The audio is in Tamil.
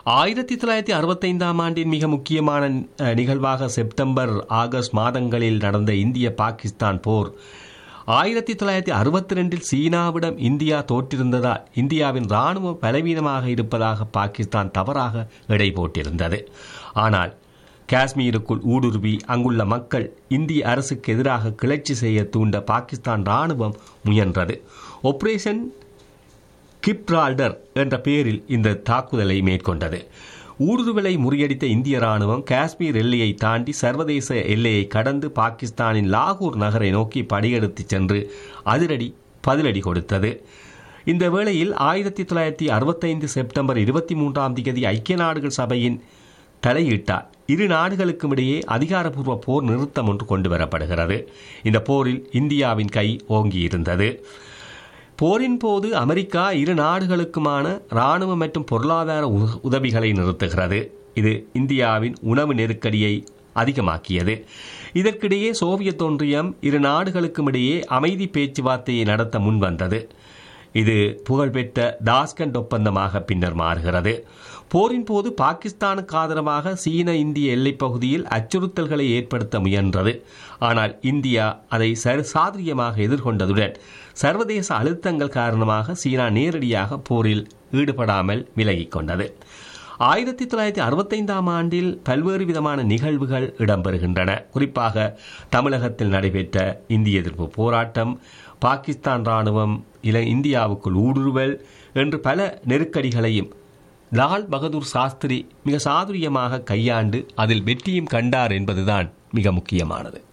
ஆயிரத்தி தொள்ளாயிரத்தி அறுபத்தைந்தாம் ஆண்டின் மிக முக்கியமான அஹ், நிகழ்வாக செப்டம்பர் ஆகஸ்ட் மாதங்களில் நடந்த இந்திய பாகிஸ்தான் போர் ஆயிரத்தி தொள்ளாயிரத்தி அறுபத்தி ரெண்டில் சீனாவிடம் இந்தியா தோற்றிருந்ததால் இந்தியாவின் இராணுவம் பலவீனமாக இருப்பதாக பாகிஸ்தான் தவறாக எடை போட்டிருந்தது ஆனால் காஷ்மீருக்குள் ஊடுருவி அங்குள்ள மக்கள் இந்திய அரசுக்கு எதிராக கிளர்ச்சி செய்ய தூண்ட பாகிஸ்தான் இராணுவம் முயன்றது ஆபரேஷன் கிப்ரால்டர் என்ற பெயரில் இந்த தாக்குதலை மேற்கொண்டது ஊடுருவலை முறியடித்த இந்திய ராணுவம் காஷ்மீர் எல்லையை தாண்டி சர்வதேச எல்லையை கடந்து பாகிஸ்தானின் லாகூர் நகரை நோக்கி படையெடுத்துச் சென்று அதிரடி பதிலடி கொடுத்தது இந்த வேளையில் ஆயிரத்தி தொள்ளாயிரத்தி அறுபத்தைந்து செப்டம்பர் இருபத்தி மூன்றாம் தேதி ஐக்கிய நாடுகள் சபையின் தலையிட்டார் இரு நாடுகளுக்கும் இடையே அதிகாரப்பூர்வ போர் நிறுத்தம் ஒன்று கொண்டு வரப்படுகிறது இந்த போரில் இந்தியாவின் கை ஓங்கியிருந்தது போரின் போது அமெரிக்கா இரு நாடுகளுக்குமான இராணுவ மற்றும் பொருளாதார உ- உதவிகளை நிறுத்துகிறது இது இந்தியாவின் உணவு நெருக்கடியை அதிகமாக்கியது இதற்கிடையே சோவியத் ஒன்றியம் இரு நாடுகளுக்கும் இடையே அமைதி பேச்சுவார்த்தையை நடத்த முன்வந்தது இது புகழ்பெற்ற தாஸ்கண்ட் ஒப்பந்தமாக பின்னர் மாறுகிறது போரின் போது பாகிஸ்தானுக்கு ஆதரவாக சீன இந்திய எல்லைப் பகுதியில் அச்சுறுத்தல்களை ஏற்படுத்த முயன்றது ஆனால் இந்தியா அதை சரி சாதுரியமாக எதிர்கொண்டதுடன் சர்வதேச அழுத்தங்கள் காரணமாக சீனா நேரடியாக போரில் ஈடுபடாமல் விலகிக் கொண்டது ஆயிரத்தி தொள்ளாயிரத்தி அறுபத்தைந்தாம் ஆண்டில் பல்வேறு விதமான நிகழ்வுகள் இடம்பெறுகின்றன குறிப்பாக தமிழகத்தில் நடைபெற்ற இந்திய எதிர்ப்பு போராட்டம் பாகிஸ்தான் ராணுவம் இல இந்தியாவுக்குள் ஊடுருவல் என்று பல நெருக்கடிகளையும் லால் பகதூர் சாஸ்திரி மிக சாதுரியமாக கையாண்டு அதில் வெற்றியும் கண்டார் என்பதுதான் மிக முக்கியமானது